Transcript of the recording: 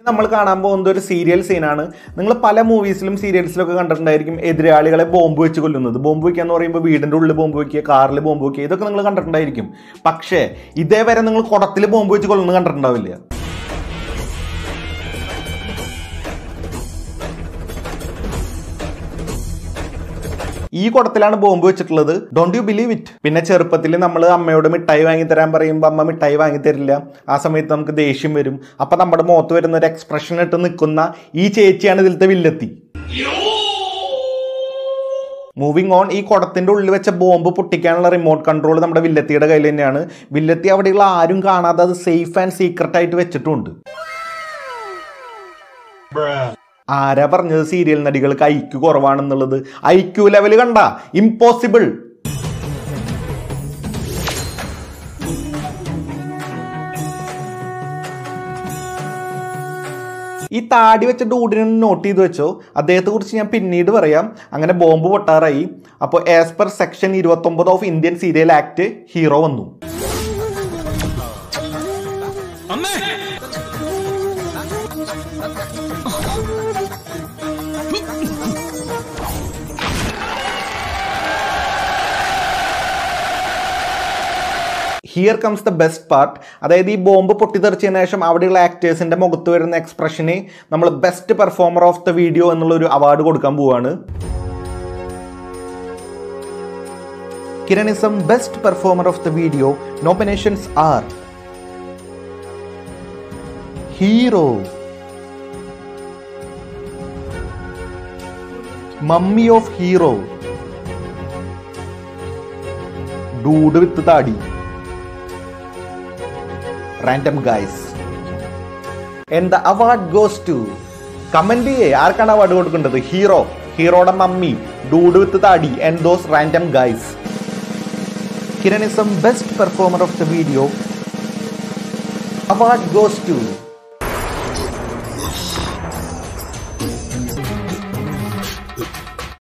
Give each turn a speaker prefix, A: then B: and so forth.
A: നമ്മൾ കാണാൻ പോകുന്നത് ഒരു സീരിയൽ സീനാണ് നിങ്ങൾ പല മൂവീസിലും സീരിയൽസിലും ഒക്കെ കണ്ടിട്ടുണ്ടായിരിക്കും എതിരാളികളെ ബോംബ് വെച്ച് കൊല്ലുന്നത് ബോംബ് വയ്ക്കുക എന്ന് പറയുമ്പോൾ വീടിൻ്റെ ഉള്ളിൽ ബോംബ് വയ്ക്കുക കാറിൽ ബോംബ് വയ്ക്കുക ഇതൊക്കെ നിങ്ങൾ കണ്ടിട്ടുണ്ടായിരിക്കും പക്ഷേ ഇതേവരെ നിങ്ങൾ കുടത്തിൽ ബോംബ് വെച്ച് കൊല്ലുന്നത് കണ്ടിട്ടുണ്ടാവില്ല ഈ കുടത്തിലാണ് ബോംബ് വെച്ചിട്ടുള്ളത് ഡോണ്ട് യു ബിലീവ് ഇറ്റ് പിന്നെ ചെറുപ്പത്തിൽ നമ്മൾ അമ്മയോട് മിഠായി വാങ്ങി തരാൻ പറയുമ്പോൾ അമ്മ മിഠായി വാങ്ങി തരില്ല ആ സമയത്ത് നമുക്ക് ദേഷ്യം വരും അപ്പം നമ്മുടെ മുഖത്ത് വരുന്ന ഒരു എക്സ്പ്രഷൻ ഇട്ട് നിൽക്കുന്ന ഈ ചേച്ചിയാണ് ഇതിലത്തെ വില്ലെത്തി മൂവിങ് ഓൺ ഈ കുടത്തിന്റെ ഉള്ളിൽ വെച്ച ബോംബ് പൊട്ടിക്കാനുള്ള റിമോട്ട് കൺട്രോൾ നമ്മുടെ വില്ലത്തിയുടെ കയ്യിൽ തന്നെയാണ് വില്ലത്തി അവിടെയുള്ള ആരും കാണാതെ അത് സേഫ് ആൻഡ് സീക്രട്ട് ആയിട്ട് വെച്ചിട്ടുണ്ട് ആരാ പറഞ്ഞത് സീരിയൽ നടികൾക്ക് ഐക്യു കുറവാണെന്നുള്ളത് ഐക്യു ലെവൽ കണ്ട ഇമ്പോസിബിൾ ഈ താടി വെച്ച ഡൂഡിനെ നോട്ട് ചെയ്ത് വെച്ചോ അദ്ദേഹത്തെ കുറിച്ച് ഞാൻ പിന്നീട് പറയാം അങ്ങനെ ബോംബ് പൊട്ടാറായി അപ്പോൾ ആസ് പെർ സെക്ഷൻ ഇരുപത്തൊമ്പത് of Indian serial act hero വന്നു here comes the best part അതായത് ഈ ബോംബ് പൊട്ടിത്തെറിച്ചതിന് ശേഷം അവിടെയുള്ള ആക്ടേഴ്സിന്റെ മുഖത്ത് വരുന്ന എക്സ്പ്രഷന് നമ്മൾ best performer of the video എന്നുള്ള ഒരു അവാർഡ് കൊടുക്കാൻ പോവാണ് കിരണിസം best performer of the video nominations are hero mummy of hero dude with താടി random guys and the award goes to comment ചെയ്യേ ആർക്കാണ് അവാർഡ് കൊടുക്കേണ്ടത് ഹീറോ ഹീറോയുടെ മമ്മി ഡൂഡ് വിത്ത് താടി ആൻഡ് ദോസ് റാൻഡം ഗൈസ് കിരണിസം best performer of the video award goes to